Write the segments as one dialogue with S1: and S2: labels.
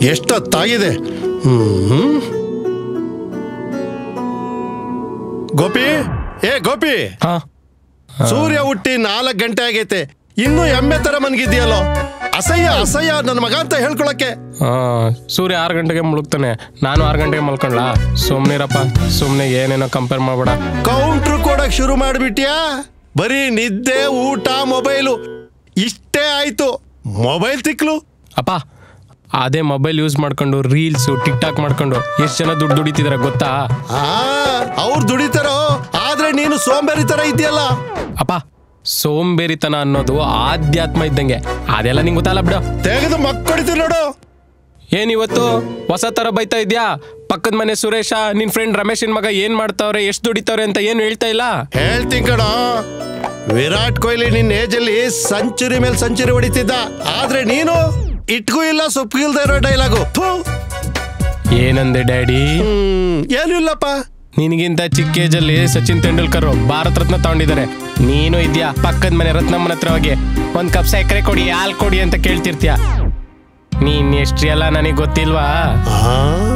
S1: ಎಷ್ಟೊತ್ತಾಗಿದೆ ಹ್ಮ್ ಗೋಪಿ ಏ ಗೋಪಿ
S2: ಹಾ
S1: ಸೂರ್ಯ ಹುಟ್ಟಿ ನಾಲ್ಕು ಗಂಟೆ ಆಗೈತೆ ಇನ್ನೂ ಎಮ್ಮೆ ತರ ಮನ್ಗಿದ್ಯಲ್ಲೋ ಅಸಹ್ಯ ಅಸಹ್ಯ ನನ್ನ ಮಗ ಅಂತ ಹೇಳ್ಕೊಳಕ್ಕೆ
S2: ಆ, ಸೂರ್ಯ ಆರು ಗಂಟೆಗೆ ಮುಳುಗ್ತಾನೆ ನಾನು ಆರು ಗಂಟೆಗೆ ಮಲ್ಕೊಂಡ್ಲಾ ಸುಮ್ನಿರಪ್ಪ ಸುಮ್ನೆ ಏನೇನೋ ಕಂಪೇರ್ ಮಾಡ್ಬೇಡ
S1: ಕೌಂಟ್ರ್ ಕೊಡಕ್ ಶುರು ಮಾಡ್ಬಿಟ್ಯಾ ಬರೀ ನಿದ್ದೆ ಊಟ ಮೊಬೈಲು ಇಷ್ಟೇ ಆಯ್ತು ಮೊಬೈಲ್ ತಿಕ್ಲು
S2: ಅಪ್ಪ ಅದೇ ಮೊಬೈಲ್ ಯೂಸ್ ಮಾಡ್ಕೊಂಡು ರೀಲ್ಸು ಟಿಕ್ ಟಾಕ್ ಮಾಡ್ಕೊಂಡು ಎಷ್ಟು ಜನ ದುಡ್ಡು ದುಡಿತಿದಾರೆ ಗೊತ್ತಾ
S1: ಆ ಅವ್ರು ದುಡಿತಾರೋ ಆದ್ರೆ ನೀನು ಸೋಂಬೇರಿ ತರ ಇದೆಯಲ್ಲ
S2: ಅಪ್ಪ ಸೋಂಬೇರಿತನ ಅನ್ನೋದು ಆಧ್ಯಾತ್ಮ ಇದ್ದಂಗೆ ಅದೆಲ್ಲ ನಿಂಗೆ ಗೊತ್ತಲ್ಲ ಬಿಡು
S1: ತೆಗೆದು ಮಕ್ಕಳಿದ್ರು ನೋಡು
S2: ಏನಿವತ್ತು ಹೊಸ ತರ ಬೈತಾ ಇದ್ಯಾ ಪಕ್ಕದ ಮನೆ ಸುರೇಶ ನಿನ್ ಫ್ರೆಂಡ್ ರಮೇಶನ್ ಮಗ ಏನ್ ಮಾಡ್ತಾವ್ರೆ ಎಷ್ಟು ದುಡಿತಾವ್ರೆ ಅಂತ ಏನು ಹೇಳ್ತಾ ಇಲ್ಲ
S1: ಹೇಳ್ತೀನಿ ಕಣೋ ವಿರಾಟ್ ಕೊಹ್ಲಿ ನಿನ್ನ ಏಜಲ್ಲಿ ಸೆಂಚುರಿ ಮೇಲೆ ಸೆಂಚುರಿ ಹೊಡಿತಿದ್ದ ಆದ್ರೆ ನೀನು ಇಟ್ಗೂ ಇಲ್ಲ ಸೊಪ್ಪು ಇಲ್ದೇ ಇರೋ ಡೈಲಾಗು ಥು.
S2: ಏನಂದೆ ಡ್ಯಾಡಿ
S1: ಹ್ಮ್, ಏನೂ ಇಲ್ಲಪ್ಪ
S2: ನಿನಗಿಂತ ಚಿಕ್ಕ ಏಜಲ್ಲಿ ಸಚಿನ್ ತೆಂಡೂಲ್ಕರ್ ಭಾರತ ರತ್ನ ತಗೊಂಡಿದ್ದಾರೆ ನೀನು ಇದ್ಯಾ ಪಕ್ಕದ ಮನೆ ರತ್ನಮ್ಮನ ಹತ್ರ ಹೋಗಿ ಒಂದ್ ಕಪ್ ಸಕ್ಕರೆ ಕೊಡಿ ಹಾಲ್ ಕೊಡಿ ಅಂತ ಕೇಳ್ತಿರ್ತೀಯ ನೀನ್ ಎಷ್ಟ್ರಿ ಎಲ್ಲ ನನಗೆ ಗೊತ್ತಿಲ್ವಾ
S1: ಆ?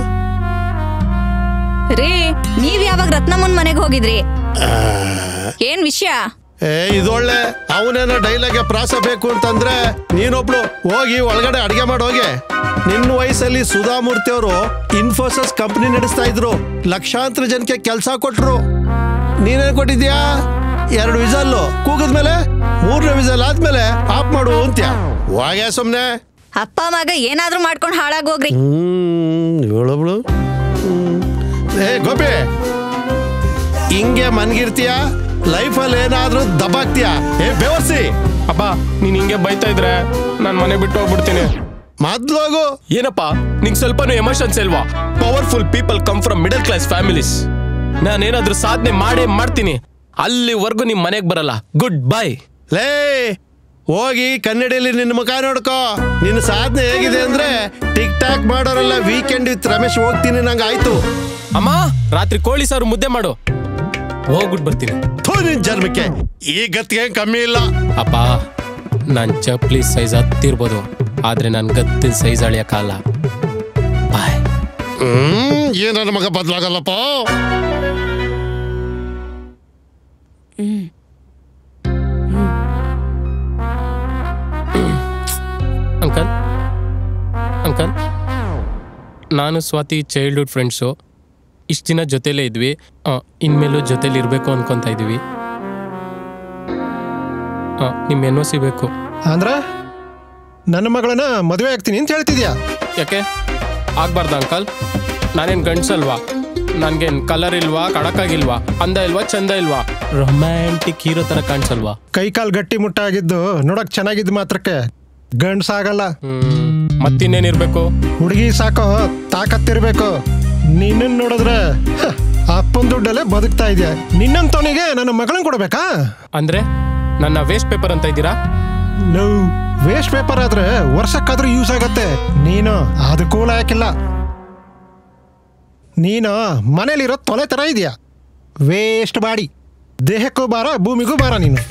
S3: ರೀ ನೀವ್ ಯಾವಾಗ ರತ್ನಮ್ಮನ್ ಮನೆಗೆ ಹೋಗಿದ್ರಿ ಏನ್ ವಿಷಯ
S1: ಏ ಇದೊಳ್ಳೆ ಅವನೇನೋ ಡೈಲಾಗೆ ಪ್ರಾಸ ಬೇಕು ಅಂತಂದ್ರೆ ನೀನೊಬ್ಳು ಹೋಗಿ ಒಳಗಡೆ ಅಡಿಗೆ ಮಾಡೋಗೆ ನಿನ್ನ ವಯಸ್ಸಲ್ಲಿ ಸುಧಾಮೂರ್ತಿ ಅವರು ಇನ್ಫೋಸಿಸ್ ಕಂಪನಿ ನಡೆಸ್ತಾ ಇದ್ರು ಲಕ್ಷಾಂತರ ಜನಕ್ಕೆ ಕೆಲಸ ಕೊಟ್ರು ನೀನೇನ್ ಕೊಟ್ಟಿದ್ಯಾ ಎರಡು ವಿಸಲ್ಲು ಕೂಗಿದ್ಮೇಲೆ ಮೂರನೇ ವಿಸಲ್ ಆದ್ಮೇಲೆ ಆಫ್ ಮಾಡು ಅಂತ್ಯ ವಾಗೆ ಸುಮ್ನೆ
S3: ಅಪ್ಪ ಮಗ ಏನಾದ್ರೂ ಮಾಡ್ಕೊಂಡ್ ಹಾಳಾಗೋಗ್ರಿ
S1: ಹ್ಮ್ ಇವಳೊಬ್ಳು ಏ ಗೋಪಿ ಹಿಂಗೆ ಮನ್ಗಿರ್ತೀಯ ಲೈಫಲ್ಲಿ ಏನಾದ್ರೂ ದಬ್ಬಾಕ್ತೀಯ ಏ ಬೇವರ್ಸಿ
S2: ಅಪ್ಪ ನೀನ್ ಹಿಂಗೆ ಬೈತಾ ಇದ್ರೆ ನಾನ್ ಮನೆ ಬಿಟ್ಟು ಹೋಗ್ಬಿಡ್ತೀನಿ
S1: ಮೊದ್ಲೋಗು
S2: ಏನಪ್ಪ ನಿಂಗೆ ಸ್ವಲ್ಪನೂ ಎಮೋಷನ್ಸ್ ಇಲ್ವಾ powerful people come from middle class families ನಾನೇನಾದ್ರೂ ಸಾಧನೆ ಮಾಡೇ ಮಾಡ್ತೀನಿ ಅಲ್ಲಿವರೆಗೂ ನಿಮ್ ಮನೆಗೆ ಬರಲ್ಲ ಗುಡ್ ಬೈ
S1: ಲೇ ಹೋಗಿ ಕನ್ನಡಿಯಲ್ಲಿ ನಿನ್ನ ಮುಖ ನೋಡ್ಕೋ ನಿನ್ನ ಸಾಧನೆ ಹೇಗಿದೆ ಅಂದ್ರೆ ಟಿಕ್ ಟಾಕ್ ಮಾಡೋರೆಲ್ಲ ವೀಕೆಂಡ್ ವಿತ್ ರಮೇಶ್ ಹೋಗ್ತೀನಿ ನಂಗೆ ಆಯ್ತು
S2: ಅಮ್ಮ ರಾತ್ರಿ ಕೋಳಿ ಸಾರು ಮುದ್ದೆ ಮಾಡು ಹೋಗ್ಬಿಟ್ಟು ಬರ್ತೀನಿ
S1: ಥೂ ನಿನ್ ಜನ್ಮಕ್ಕೆ ಈ ಗತ್ತಿಗೆ ಕಮ್ಮಿ ಇಲ್ಲ
S2: ಅಪ್ಪ ನನ್ ಚಪ್ಲಿ ಸೈಜ್ ಹತ್ತಿರ್ಬೋದು ಆದ್ರೆ ನನ್ ಗತ್ತಿನ ಸೈಜ್ ಅಳಿಯಕ್ಕಾಗಲ್ಲ ಬಾಯ್
S1: ಹ್ಮ್ ಏನ್ ನನ್ನ ಮಗ ಬದ್ಲಾಗಲ್ಲಪ್ಪ
S2: ಅಂಕಲ್ ಅಂಕಲ್ ನಾನು ಸ್ವಾತಿ ಚೈಲ್ಡ್ಹುಡ್ ಫ್ರೆಂಡ್ಸು ಇಷ್ಟು ದಿನ ಜೊತೆಲೇ ಇದ್ವಿ ಆ, ಇನ್ಮೇಲೂ ಜೊತೆಲಿ ಇರಬೇಕು ಅನ್ಕೊಂತ ಇದೀವಿ ಆ, ನಿಮ್ಮ ಎನ್ ಒ ಸಿ ಬೇಕು
S4: ಅಂದ್ರ ನನ್ನ ಮಗಳನ್ನ ಮದುವೆ ಆಗ್ತೀನಿ ಅಂತ ಹೇಳ್ತಿದ್ಯಾ
S2: ಯಾಕೆ ಆಗ್ಬಾರ್ದ ಅಂಕಲ್ ನಾನೇನು ಗಂಡ್ಸಲ್ವಾ ನನ್ಗೇನು ಕಲರ್ ಇಲ್ವಾ ಕಡಕಾಗಿಲ್ವಾ ಅಂದ ಇಲ್ವಾ ಚಂದ ಇಲ್ವಾ ರೊಮ್ಯಾಂಟಿಕ್ ಹೀರೋ ಥರ ಕಾಣಿಸಲ್ವಾ
S4: ಕೈ ಕಾಲ್ ಗಟ್ಟಿ ಮುಟ್ಟಾಗಿದ್ದು ನೋಡಕ್ ಚೆನ್ನಾಗಿದ್ದು ಮಾತ್ರಕ್ಕೆ ಗಂಡ್ಸಾಗಲ್ಲ
S2: ಹ್ಮ್ ಮತ್ತಿನ್ನೇನಿರ್ಬೇಕು
S4: ಹುಡುಗಿ ಸಾಕೋ ತಾಕತ್ತಿರ್ಬೇಕು ನಿನ್ನನ್ ನೋಡಿದ್ರೆ ಹ, ಅಪ್ಪನ್ ದುಡ್ಡಲ್ಲೇ ಬದುಕ್ತಾ ಇದೆಯಾ ನಿನ್ನಂತವನಿಗೆ ನನ್ನ ಮಗಳನ್ನ ಕೊಡ್ಬೇಕಾ
S2: ಅಂದ್ರೆ ನನ್ನ ವೇಸ್ಟ್ ಪೇಪರ್ ಅಂತ ಇದ್ದೀರಾ
S4: ನೋ ವೇಸ್ಟ್ ಪೇಪರ್ ಆದ್ರೆ ವರ್ಷಕ್ಕಾದ್ರೂ ಯೂಸ್ ಆಗತ್ತೆ ನೀನು ಅದಕ್ಕೂ ಹಾಕಿಲ್ಲ ನೀನು ಮನೇಲಿರೋ ತೊಲೆ ತರ ಇದೆಯಾ ವೇಸ್ಟ್ ಬಾಡಿ ದೇಹಕ್ಕೂ ಬಾರ ಭೂಮಿಗೂ ಬಾರ ನೀನು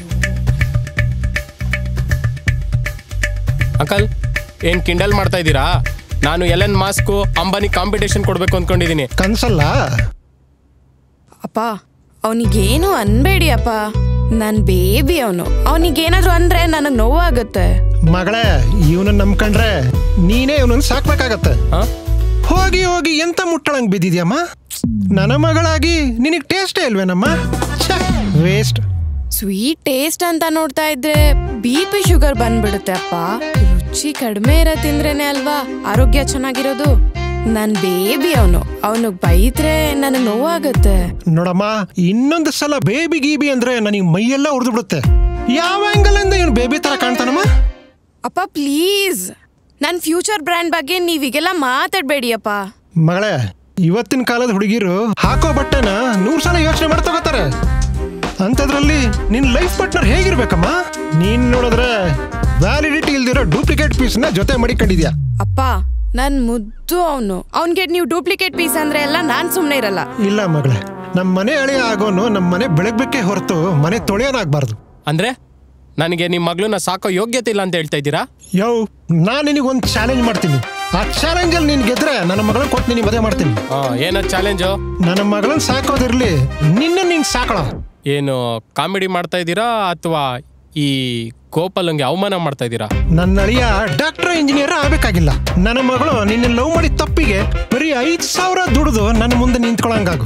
S2: ಅಂಕಲ್ ಏನ್ ಕಿಂಡಲ್ ಮಾಡ್ತಾ ಇದ್ದೀರಾ ನಾನು ಎಲೆನ್ ಮಾಸ್ಕು ಅಂಬಾನಿ ಕಾಂಪಿಟೇಷನ್ ಕೊಡ್ಬೇಕು ಅನ್ಕೊಂಡಿದೀನಿ
S4: ಕನ್ಸಲ್ಲ
S5: ಅಪ್ಪ ಅವನಿಗೇನು ಅನ್ಬೇಡಿ ಅಪ್ಪ ನನ್ ಬೇಬಿ ಅವನು ಅವನಿಗೇನಾದ್ರೂ ಅಂದ್ರೆ ನನಗ್ ನೋವಾಗುತ್ತೆ
S4: ಮಗಳೇ ಇವನನ್ನ ನಂಬ್ಕೊಂಡ್ರೆ ನೀನೇ ಇವನನ್ನ ಸಾಕ್ಬೇಕಾಗತ್ತೆ
S2: ಹಾ
S4: ಹೋಗಿ ಹೋಗಿ ಎಂತ ಮುಟ್ಟಳಂಗ್ ಬಿದ್ದಿದ್ಯಮ್ಮ ನನ್ನ ಮಗಳಾಗಿ ನಿನಗ್ ಟೇಸ್ಟೇ ಇಲ್ವೇನಮ್ಮ ವೇಸ್ಟ್
S5: ಸ್ವೀಟ್ ಟೇಸ್ಟ್ ಅಂತ ನೋಡ್ತಾ ಇದ್ರೆ ಬಿ ಪಿ ಶುಗರ್ ಬಂದ್ಬಿಡುತ್ತೆ ಅಪ್ಪ ರುಚಿ ಕಡಿಮೆ ಇರೋ ತಿಂದ್ರೇನೆ ಅಲ್ವಾ ಆರೋಗ್ಯ ಚೆನ್ನಾಗಿರೋದು ನನ್ ಬೇಬಿ ಅವನು ಅವನಿಗೆ ಬೈದ್ರೆ ನನಗ್ ನೋವಾಗುತ್ತೆ
S4: ನೋಡಮ್ಮ ಇನ್ನೊಂದು ಸಲ ಬೇಬಿ ಗೀಬಿ ಅಂದ್ರೆ ನನಗೆ ಮೈಯೆಲ್ಲ ಉರಿದು ಬಿಡುತ್ತೆ ಯಾವ ಆಂಗಲ್ ಇಂದ ಇವನು ಬೇಬಿ ತರ ಕಾಣ್ತಾನಮ್ಮ
S5: ಅಪ್ಪ ಪ್ಲೀಸ್ ನನ್ ಫ್ಯೂಚರ್ ಬ್ರ್ಯಾಂಡ್ ಬಗ್ಗೆ ನೀವೀಗೆಲ್ಲ ಮಾತಾಡ್ಬೇಡಿ ಅಪ್ಪ
S4: ಮಗಳೇ ಇವತ್ತಿನ ಕಾಲದ ಹುಡುಗಿರು ಹಾಕೋ ಬಟ್ಟೆನ ನೂರ್ ಸಲ ಯೋಚನೆ ಮಾಡಿ ತಗೋತಾರೆ ಅಂಥದ್ರಲ್ಲಿ ನಿನ್ ಲೈಫ್ ಪಾರ್ಟ್ನರ್ ಹೇಗಿರ್ಬೇಕಮ್ಮ ನೀನ್ ನೋಡಿದ್ರೆ ವ್ಯಾಲಿಡಿಟಿ ಇಲ್ದಿರೋ ಡೂಪ್ಲಿಕೇಟ್ ಪೀಸ್ನ ಜೊತೆ ಮಡಿಕೊಂಡಿದ್ಯಾ
S5: ಅಪ್ಪ ನನ್ ಮುದ್ದು ಅವನು ಅವನ್ಗೆ ನೀವು ಡೂಪ್ಲಿಕೇಟ್ ಪೀಸ್ ಅಂದ್ರೆ ಎಲ್ಲ ನಾನ್ ಸುಮ್ನೆ ಇರಲ್ಲ
S4: ಇಲ್ಲ ಮಗಳೇ ನಮ್ಮ ಮನೆ ಅಳಿಯ ಆಗೋನು ನಮ್ಮ ಮನೆ ಬೆಳಗ್ಬೇಕೇ ಹೊರತು ಮನೆ ತೊಳೆಯೋನಾಗ್ಬಾರ್ದು
S2: ಅಂದ್ರೆ ನನಗೆ ನಿಮ್ಮ ಮಗಳನ್ನ ಸಾಕೋ ಯೋಗ್ಯತೆ ಇಲ್ಲ ಅಂತ ಹೇಳ್ತಾ ಇದ್ದೀರಾ
S4: ಯೋ ನಾನು ನಿನಗೊಂದು ಚಾಲೆಂಜ್ ಮಾಡ್ತೀನಿ ಆ ಚಾಲೆಂಜ್ ಅಲ್ಲಿ ನೀನ್ ಗೆದ್ರೆ ನನ್ನ ಮಗಳನ್ನ ಕೊಟ್ಟು ನಿನ್ ಮದುವೆ ಮಾಡ್ತೀನಿ
S2: ಆ, ಏನೋ ಚಾಲೆಂಜು
S4: ನನ್ನ ಮಗಳನ್ನ ಸಾಕೋದಿರ್ಲಿ ನಿನ್ನ ನಿಂಗ್ ಸಾಕಳ
S2: ಏನು ಕಾಮಿಡಿ ಮಾಡ್ತಾ ಇದ್ದೀರಾ ಅಥವಾ ಈ ಗೋಪಾಲಂಗೆ ಅವಮಾನ ಮಾಡ್ತಾ ಇದ್ದೀರಾ
S4: ನನ್ನ ಅಳಿಯ ಡಾಕ್ಟರ್ ಇಂಜಿನಿಯರ್ ಆಗ್ಬೇಕಾಗಿಲ್ಲ ನನ್ನ ಮಗಳು ನಿನ್ನ ಲವ್ ಮಾಡಿದ ತಪ್ಪಿಗೆ ಬರೀ ಐದ್ ಸಾವಿರ ದುಡಿದು ನನ್ನ ಮುಂದೆ ನಿಂತ್ಕೊಳಂಗಾಗು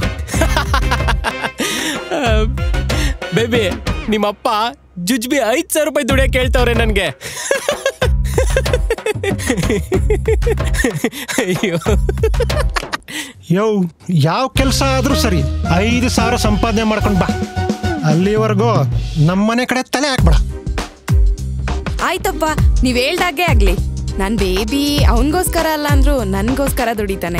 S2: ಬೇಬಿ ನಿಮ್ಮಪ್ಪ ಜುಜ್ಬಿ ಐದು ಸಾವಿರ ರೂಪಾಯಿ ದುಡಿಯಕ್ಕೆ ಹೇಳ್ತವ್ರೆ ನನಗೆ ಅಯ್ಯೋ
S4: ಯೋ ಯಾವ ಕೆಲಸ ಆದ್ರೂ ಸರಿ ಐದು ಸಾವಿರ ಸಂಪಾದನೆ ಮಾಡ್ಕೊಂಡ್ ಬಾ ಅಲ್ಲಿವರೆಗೂ ನಮ್ಮನೆ ಕಡೆ ತಲೆ ಹಾಕ್ಬೇಡ
S5: ಆಯ್ತಪ್ಪ ನೀವ್ ಹೇಳ್ದಾಗೆ ಆಗ್ಲಿ ನನ್ ಬೇಬಿ ಅವನ್ಗೋಸ್ಕರ ಅಲ್ಲ ಅಂದ್ರು ನನ್ಗೋಸ್ಕರ ದುಡಿತಾನೆ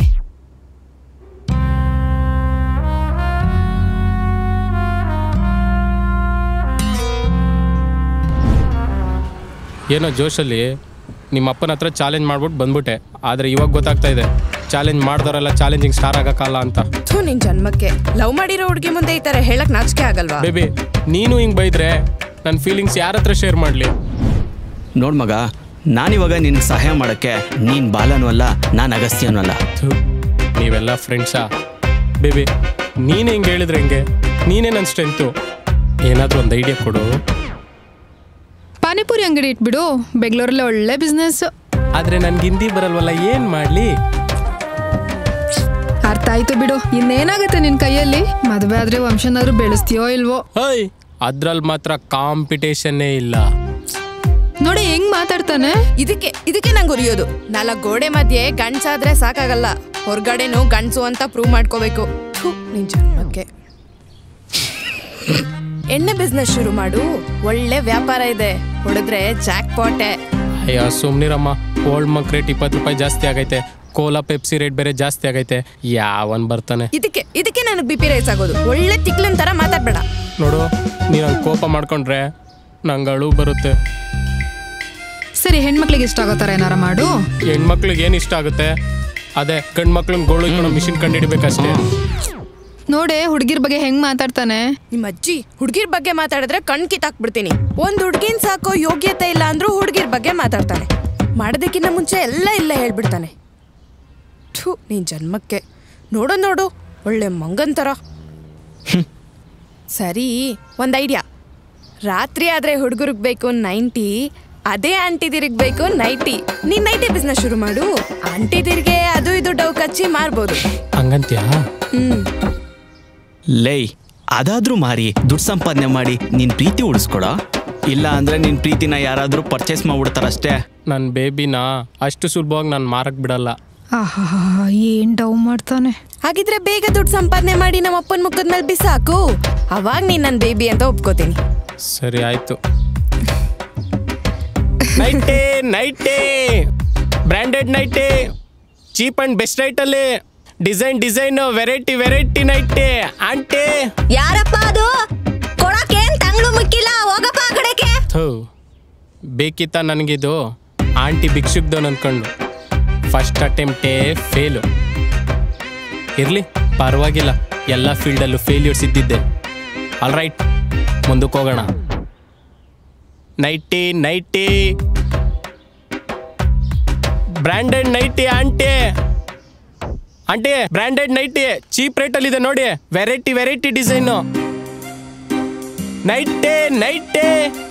S2: ಏನೋ ಜೋಶಲ್ಲಿ ನಿಮ್ಮ ಅಪ್ಪನ ಹತ್ರ ಚಾಲೆಂಜ್ ಮಾಡ್ಬಿಟ್ಟು ಬಂದ್ಬಿಟ್ಟೆ ಆದರೆ ಇವಾಗ ಗೊತ್ತಾಗ್ತಾ ಇದೆ ಚಾಲೆಂಜ್ ಮಾಡ್ದವರೆಲ್ಲ ಚಾಲೆಂಜಿಂಗ್ ಸ್ಟಾರ್ ಆಗಕ್ಕಲ್ಲ ಅಂತ
S5: ಥೂ ನಿನ್ ಜನ್ಮಕ್ಕೆ ಲವ್ ಮಾಡಿರೋ ಹುಡ್ಗಿ ಮುಂದೆ ಈ ತರ ಹೇಳಕ್ ನಾಚಿಕೆ ಆಗಲ್ವಾ
S2: ಬೇಬಿ ನೀನು ಹಿಂಗೆ ಬೈದ್ರೆ ನನ್ನ ಫೀಲಿಂಗ್ಸ್ ಯಾರ ಹತ್ರ ಶೇರ್ ಮಾಡಲಿ
S6: ನೋಡ್ ಮಗ ನಾನಿವಾಗ ನಿನ್ಗೆ ಸಹಾಯ ಮಾಡಕ್ಕೆ ನೀನ್ ಬಾಲನೂ ಅಲ್ಲ ನಾನು ಅಗಸ್ತ್ಯನೂ ಅಲ್ಲ
S2: ನೀವೆಲ್ಲ ಫ್ರೆಂಡ್ಸಾ ಬೇಬಿ ನೀನು ಹಿಂಗೆ ಹೇಳಿದ್ರೆ ಹೆಂಗೆ ನೀನೇ ನನ್ನ ಸ್ಟ್ರೆಂತು ಏನಾದರೂ ಒಂದು ಐಡಿಯಾ ಕೊಡು
S7: ಪಾನಿಪುರಿ ಅಂಗಡಿ ಇಟ್ಬಿಡು ಬೆಂಗಳೂರಲ್ಲಿ ಒಳ್ಳೆ ಬಿಸ್ನೆಸ್
S2: ಆದರೆ ನನ್ಗೆ ಹಿಂದಿ ಬರಲ್ವಲ್ಲ ಏನು ಮಾಡಲಿ
S7: ಅರ್ಥ ಆಯ್ತು ಬಿಡು ಇನ್ನೇನಾಗುತ್ತೆ ನಿನ್ ಕೈಯಲ್ಲಿ ಮದುವೆ ಆದ್ರೆ ವಂಶನಾದ್ರೂ ಬೆಳೆಸ್ತೀಯೋ ಇಲ್ವೋ
S2: ಹೇಯ್ ಅದ್ರಲ್ಲಿ ಮಾತ್ರ ಕಾಂಪಿಟೇಷನ್ನೇ ಇಲ್ಲ
S7: ನೋಡಿ ಹೆಂಗ್ ಮಾತಾಡ್ತಾನೆ
S5: ಇದಕ್ಕೆ ಇದಕ್ಕೆ ನಂಗೆ ಉರಿಯೋದು ನಾಲ್ಕು ಗೋಡೆ ಮಧ್ಯೆ ಗಂಡ್ಸಾದ್ರೆ ಸಾಕಾಗಲ್ಲ ಹೊರ್ಗಡೆನು ಗಂಡ್ಸು ಅಂತ ಪ್ರೂವ್ ಮಾಡ್ಕೋಬೇಕು ಥು, ನಿನ್ ಜನ್ಮಕ್ಕೆ ಎಣ್ಣೆ ಬಿಸ್ನೆಸ್ ಶುರು ಮಾಡು ಒಳ್ಳೆ ವ್ಯಾಪಾರ ಇದೆ ಹೊಡೆದ್ರೆ ಜಾಕ್ ಪಾಟೆ
S2: ಅಯ್ಯೋ ಸುಮ್ನಿರಮ್ಮ ಓಲ್ಡ್ ಮಂಕ್ ರೇಟ್ ಇಪ್ಪತ್ತು ರೂಪಾಯಿ ಜಾಸ್ತಿ ಆಗೈತೆ ಕೋಲಾ ಪೆಪ್ಸಿ ರೇಟ್ ಬೇರೆ ಜಾಸ್ತಿ ಆಗೈತೆ ಯಾವನ್ ಬರ್ತಾನೆ
S5: ಇದಕ್ಕೆ ಇದಕ್ಕೆ ನನಗೆ ಬಿ ಪಿ ರೈಸ್ ಆಗೋದು ಒಳ್ಳೆ ತಿಕ್ಲನ್ ತರ ಮಾತಾಡ್ಬೇಡ
S2: ನೋಡು ನೀನು ಹಂಗೆ ಕೋಪ ಮಾಡ್ಕೊಂಡ್ರೆ ನಂಗೆ ಅಳು ಬರುತ್ತೆ
S7: ಸರಿ ಹೆಣ್ಮಕ್ಳಿಗೆ ಇಷ್ಟ ಆಗೋ ಥರ ಏನಾರ ಮಾಡು
S2: ಹೆಣ್ಮಕ್ಳಿಗೆ ಏನು ಇಷ್ಟ ಆಗುತ್ತೆ ಅದೇ ಗಂಡು ಮಕ್ಳನ್ನ ಗೋಳು ಇಟ್ಕೊಂಡು ಮಿಷಿನ್ ಕಂಡುಹಿಡಿಬೇಕಷ್ಟೇ
S7: ನೋಡೆ ಹುಡುಗಿರ್ ಬಗ್ಗೆ ಹೆಂಗ್ ಮಾತಾಡ್ತಾನೆ
S5: ನಿಮ್ಮ ಅಜ್ಜಿ ಹುಡ್ಗಿರ್ ಬಗ್ಗೆ ಮಾತಾಡಿದ್ರೆ ಕಣ್ ಕಿತ್ತಾಕ್ಬಿಡ್ತೀನಿ ಒಂದ್ ಹುಡ್ಗಿನ್ ಸಾಕೋ ಯೋಗ್ಯತೆ ಇಲ್ಲ ಅಂದ್ರೂ ಹುಡ್ಗಿರ್ ಬಗ್ಗೆ ಮಾತಾಡ್ತಾನೆ ಮಾಡೋದಕ್ಕಿಂತ ಮುಂಚೆ ಎಲ್ಲ ಇಲ್ಲ ಹೇಳ್ಬಿಡ್ತಾನೆ ಥು ನೀನ್ ಜನ್ಮಕ್ಕೆ ನೋಡು ನೋಡು ಒಳ್ಳೆ ಮಂಗನ್ ಥರ ಸರಿ ಒಂದ್ ಐಡಿಯಾ ರಾತ್ರಿ ಆದ್ರೆ ಹುಡುಗರಿಗೆ ಬೇಕು ನೈಂಟಿ ಅದೇ ಆಂಟಿದಿರಿಗೆ ಬೇಕು ನೈಟಿ ನೀನ್ ನೈಟಿ ಬಿಸ್ನೆಸ್ ಶುರು ಮಾಡು ಆಂಟಿದಿರಿಗೆ ಅದು ಇದು ಡೌ ಕಚ್ಚಿ ಮಾರ್ಬೋದು
S2: ಹಂಗಂತ್ಯಾ
S5: ಹ್ಮ್
S6: ಲೈ ಅದಾದ್ರೂ ಮಾರಿ ದುಡ್ಡು ಸಂಪಾದನೆ ಮಾಡಿ ನಿನ್ ಪ್ರೀತಿ ಉಳಿಸ್ಕೊಡ ಇಲ್ಲ ಅಂದ್ರೆ ನಿನ್ ಪ್ರೀತಿನ ಯಾರಾದ್ರೂ ಪರ್ಚೇಸ್ ಮಾಡ್ಬಿಡ್ತಾರಷ್ಟೇ
S2: ನನ್ನ ಬೇಬಿನ ಅಷ್ಟು ಸುಲಭವಾಗಿ ನಾನು ಮಾರಕ್ ಬಿಡಲ್ಲ
S7: ಆಹಾ ಏನ್ ಡವ್ ಮಾಡ್ತಾನೆ
S5: ಹಾಗಿದ್ರೆ ಬೇಗ ದುಡ್ಡು ಸಂಪಾದನೆ ಮಾಡಿ ನಮ್ಮ ಅಪ್ಪನ ಮುಖದ ಮೇಲೆ ಬಿಸಾಕು ಅವಾಗ ನೀನ್ ನನ್ನ ಬೇಬಿ ಅಂತ ಒಪ್ಕೋತೀನಿ
S2: ಸರಿ ಆಯ್ತು nighty nighty branded nighty cheap and best ರೈಟಲ್ಲಿ design design variety variety nighty aunty
S3: ಯಾರಪ್ಪ ಅದು ಕೊಡಕ್ಕೇನ್ ತಂಗ್ಳು ಮುಕ್ಕಿಲ್ಲ ಹೋಗಪ್ಪ ಆ ಕಡೆಗೆ
S2: ಥೂ ಬೇಕಿತ್ತ ನನಗಿದು ಆಂಟಿ ಭಿಕ್ಷುಕ್ದವನ್ ಅನ್ಕೊಂಡು ಫಸ್ಟ್ ಅಟೆಂಪ್ಟೇ ಫೇಲು ಇರಲಿ ಪರವಾಗಿಲ್ಲ ಎಲ್ಲ ಫೀಲ್ಡಲ್ಲೂ ಫೇಲ್ಯೂರ್ಸ್ ಇದ್ದಿದ್ದೆ ಆಲ್ ರೈಟ್ ಮುಂದಕ್ಕೆ ಹೋಗೋಣ nighty nighty branded nighty aunty aunty branded nighty cheap ರೇಟಲ್ಲಿದೆ ನೋಡಿ variety variety design nighty nighty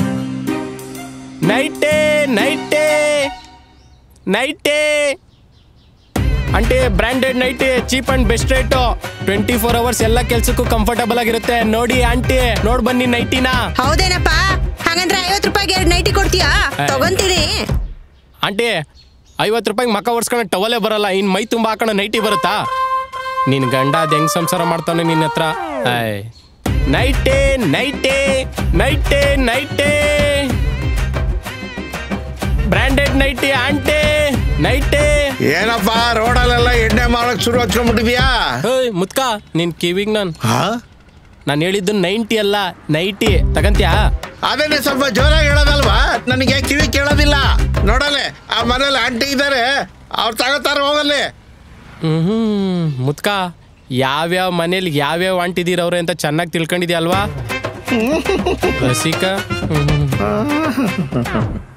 S2: nighty nighty nighty aunty branded nighty cheap and best rate twenty four hours ಎಲ್ಲ ಕೆಲ್ಸಕ್ಕೂ ಕಂಫರ್ಟಬಲ್ ಆಗಿರುತ್ತೆ ನೋಡಿ aunty ನೋಡ್ ಬನ್ನಿ ನೈಟಿನ
S3: ಹೌದೇನಪ್ಪ ಹಾಗಂದ್ರೆ ಐವತ್ತು ರೂಪಾಯಿಗೆ ಎರಡು ನೈಟಿ ಕೊಡ್ತೀಯಾ ತಗೊಂತೀನಿ
S2: ಆಂಟಿ ಐವತ್ತು ರೂಪಾಯಿಗೆ ಮಕ ಒರ್ಸ್ಕೊಂಡು ಟವಲೇ ಬರಲ್ಲ ಇನ್ ಮೈ ತುಂಬ ಹಾಕೋಣ ನೈಟಿ ಬರುತ್ತಾ ನಿನ್ ಗಂಡ ಅದ್ ಹೆಂಗ್ ಸಂಸಾರ ಮಾಡ್ತಾನೆ ನಿನ್ನ ಹತ್ರ ಆಯ್ nighty nighty nighty nighty branded nighty aunty nighty
S8: ಏನಪ್ಪ ರೋಡಲ್ಲೆಲ್ಲ ಎಣ್ಣೆ ಮಾಡಕ್ ಶುರು ಹಚ್ಕೊಂಡ್ಬಿಟ್ಟಿದ್ಯಾ
S2: ಹೇಯ್ ಮುತ್ಕ ನಿನ್ ಕಿವಿಗ್ ನಾನು
S8: ಹಾ
S2: ನಾನು ಹೇಳಿದ್ದು ನೈಂಟಿ ಅಲ್ಲ ನೈಟಿ ತಗಂತ್ಯಾ
S8: ಅದೇನೆ ಸ್ವಲ್ಪ ಜೋರಾಗಿ ಹೇಳೋದಲ್ವಾ ನನಗೆ ಕಿವಿ ಕೇಳೋದಿಲ್ಲ ನೋಡಲೆ ಆ ಮನೇಲಿ ಆಂಟಿ ಇದ್ದಾರೆ ಅವ್ರು ತಗೋತಾರ ಹೋಗಲ್ಲಿ
S2: ಹ್ಮ್ ಮುತ್ಕ ಯಾವ್ಯಾವ ಮನೇಲಿ ಯಾವ್ಯಾವ ಅಂಟಿದ್ದೀರವ್ರೆ ಅಂತ ಚೆನ್ನಾಗಿ ತಿಳ್ಕೊಂಡಿದ್ಯಾ ಅಲ್ವಾ ರಸಿಕಾ ಹ್ಮ್